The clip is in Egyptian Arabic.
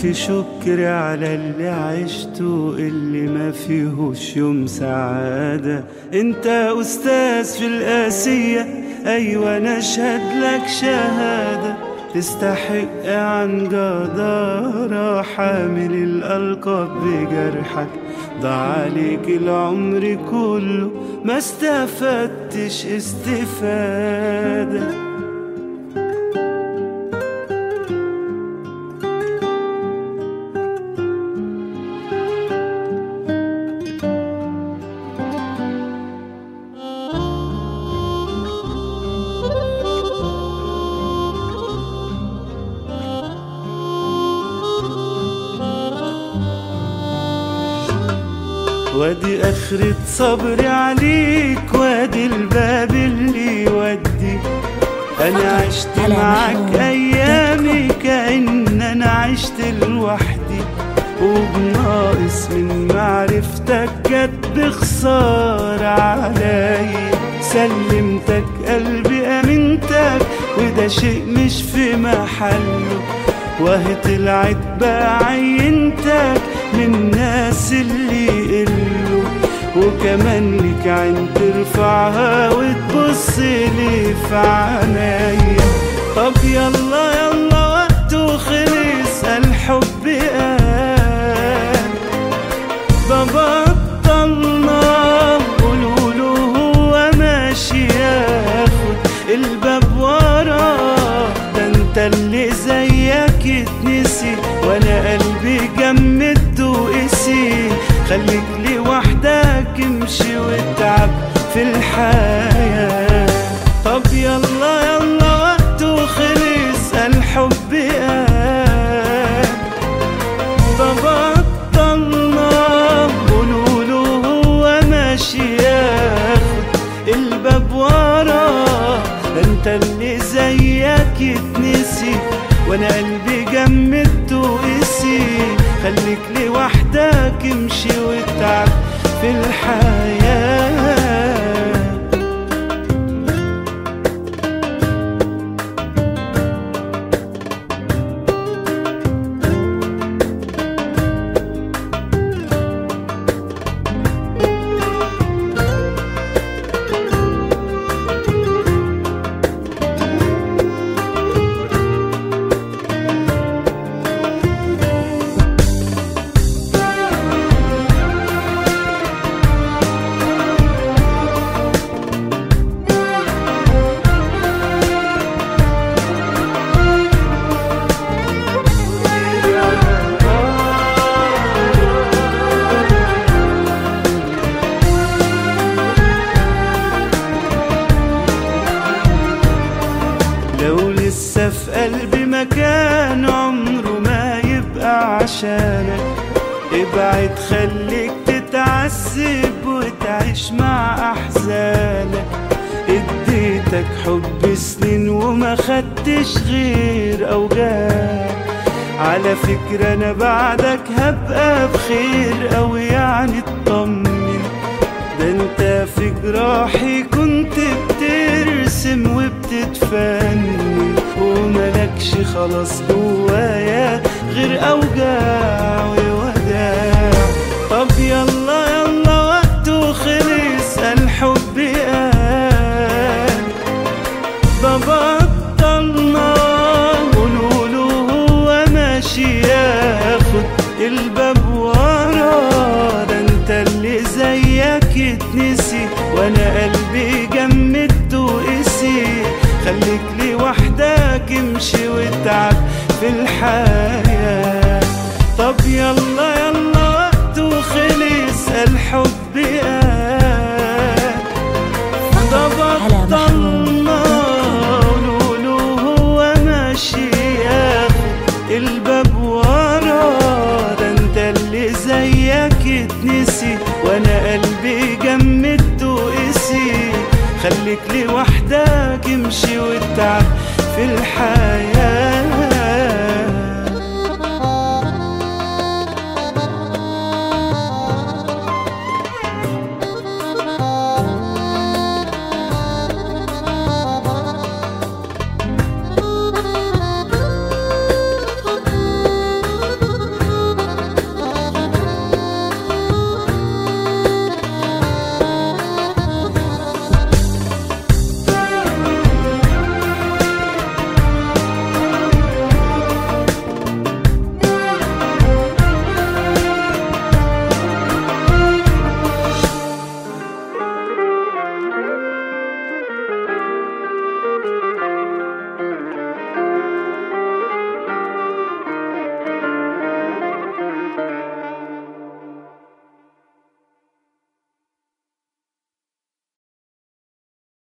ألف شكر على اللي عشته اللي ما فيهوش يوم سعادة انت أستاذ في القاسية أيوة نشهد لك شهادة تستحق عن جدارة حامل الألقاب بجرحك ضاع عليك العمر كله ما استفدتش استفاده وادي اخرة صبري عليك وادي الباب اللي يودي انا عشت على معاك محور ايامي كأن انا عشت لوحدي وبناقص من معرفتك جت بخسارة عليا سلمتك قلبي امنتك وده شيء مش في محله وهي طلعت بقى عينتك من الناس اللي يقلوا وكمان ليك عين ترفعها وتبص لي في عينيا طب يلا يلا وقته خلص الحب قال ببطلنا قولوا له هو ماشي ياخد الباب وراه ده انت اللي زيك اتنسي وانا قلبي جمدت وقسي خليك لوحدك امشي واتعب في الحياة طب يلا يلا وقته خلص الحب قال فبطلنا قولوا له هو ماشي ياخد الباب وراه ده انت اللي زيك يتنسي وانا قلبي جمدت وقسي خليك لوحدك امشي واتعب في الحياه لو لسه في قلبي مكان عمره ما يبقى عشانك ابعد خليك تتعذب وتعيش مع احزانك اديتك حب سنين وما خدتش غير اوجاع على فكرة انا بعدك هبقى بخير او يعني اطمن ده انت في جراحي كنت بترسم وبتتفنن وملكش خلاص جوايا غير اوجاع ووداع طب يلا يلا وقته خلص الحب قال ببطلنا قولوا له هو ماشي ياخد الباب وراه ده انت اللي زيك يتنسي وانا قلبي جمدت وقسي خليك لوحدك امشي واتعب في الحياة